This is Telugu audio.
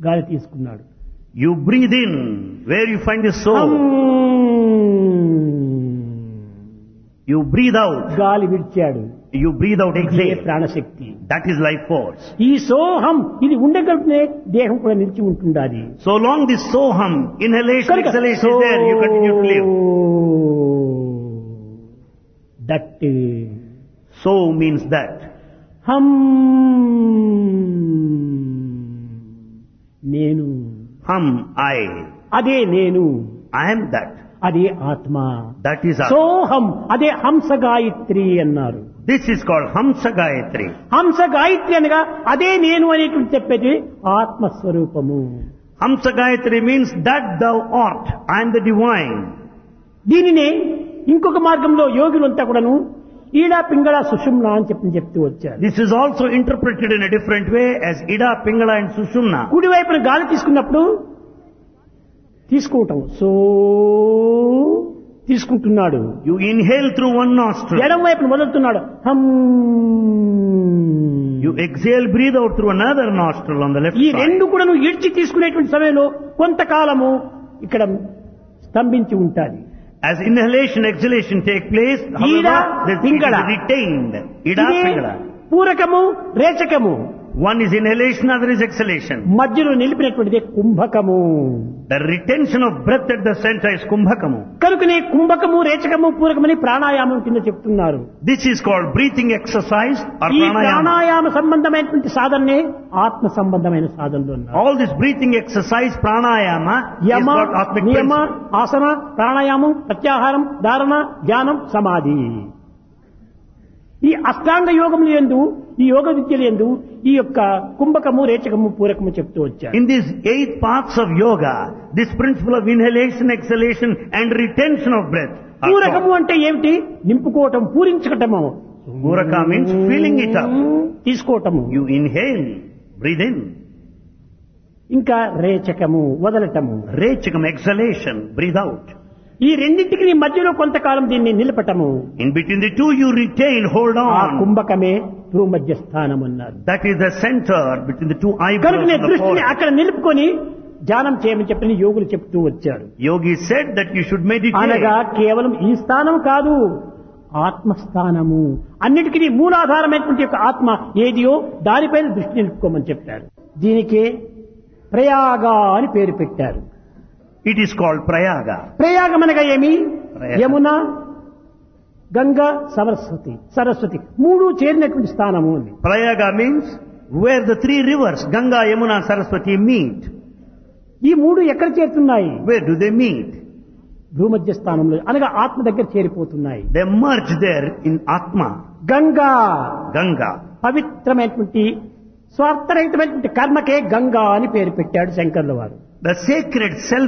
గాలి తీసుకున్నాడు You breathe in where you find the soul. Hum. You breathe out. గాలి విడిచాడు You breathe out, ఇదే exhale. ప్రాణశక్తి That is life force. ఈ సోహం ఇది ఉండగలిగితే దేహం కూడా నిలిచి ఉంటుండాలి So long this soham, inhalation, కనుక exhalation is there, you continue to live. That So means that. హం నేను Hum, I. అదే నేను I am that. అదే ఆత్మ That is us. సోహం అదే హంస గాయత్రి అన్నారు This is called Hamsa Gayatri. హంస గాయత్రి అనగా అదే నేను అనేటువంటి చెప్పేది ఆత్మస్వరూపము Hamsa Gayatri means that thou art. I am the divine. దీనినే ఇంకొక మార్గంలో యోగులంతా కూడాను ఈడా పింగళ సుషుమ్న అని చెప్పి చెప్తూ వచ్చారు This is also interpreted in a different way as Ida, Pingala and Sushumna. కుడి వైపున గాలి తీసుకున్నప్పుడు తీసుకోవటం సో తీసుకుంటున్నాడు You inhale through one nostril. ఎడం వైపున వదులుతున్నాడు హమ్ You exhale, breathe out through another nostril on the left ఈ side. రెండు కూడా నువ్వు ఇడ్చి తీసుకునేటువంటి సమయంలో కొంతకాలము ఇక్కడ స్తంభించి ఉంటాది As inhalation, exhalation take place, Ida, however, this it Pingala. is retained. Ida, ఇదే Pingala. పూరకము రేచకము One is inhalation, other is exhalation. మధ్యలో నిలిపినటువంటిది కుంభకము The retention of breath at the center is kumbhakamu. కనుకనే కుంభకము రేచకము పూరకమని ప్రాణాయామం కింద చెప్తున్నారు This is called breathing exercise or ఈ pranayama. ప్రాణాయామ సంబంధమైనటువంటి సాధననే ఆత్మ సంబంధమైన సాధనలు అన్నారు All this breathing exercise, pranayama, is Yama got atmic నియమ principle. ఆసన ప్రాణాయామం ప్రత్యాహారం ధారణ ధ్యానం సమాధి ఈ అష్టాంగ యోగములు ఎందు ఈ యోగ విద్యలు ఎందు ఈ యొక్క కుంభకము రేచకము పూరకము చెప్తూ వచ్చారు In these eight paths of yoga, this principle of inhalation, exhalation and retention of breath are పూరకము taught. అంటే ఏమిటి నింపుకోవటం పూరించటము Puraka means filling it up. తీసుకోవటము You inhale, breathe in. ఇంకా రేచకము వదలటము Rechikam, exhalation, breathe out. ఈ రెండింటికి నీ మధ్యలో కొంతకాలం దీన్ని నిలపటము In between the two you retain, hold ఆ on. కుంభకమే భూమధ్య స్థానం అన్నారు That is the center between the two eyebrows కనుక నీ of the దృష్టిని forehead. అక్కడ నిలుపుకొని ధ్యానం చేయమని చెప్పని యోగులు చెప్తూ వచ్చారు Yogi said that you should meditate. అనగా కేవలం ఈ స్థానం కాదు ఆత్మస్థానము అన్నిటికీ మూలాధారమైనటువంటి యొక్క ఆత్మ ఏదియో దానిపైన దృష్టి నిలుపుకోమని చెప్పారు దీనికే ప్రయాగ అని పేరు పెట్టారు It is called Prayaga. ప్రయాగం అనగా ఏమి ప్రయాగ. యమున గంగా సరస్వతి సరస్వతి మూడు చేరినటువంటి స్థానము అని Prayaga means where the three rivers, Ganga, Yamuna, Saraswati meet. ఈ మూడు ఎక్కడ చేరుతున్నాయి Where do they meet? భూమధ్య స్థానంలో అనగా ఆత్మ దగ్గర చేరిపోతున్నాయి They merge there in Atma, Ganga Ganga. పవిత్రమైనటువంటి స్వార్థరహితమైనటువంటి కర్మకే గంగా అని పేరు పెట్టాడు శంకర్ల వారు The sacred self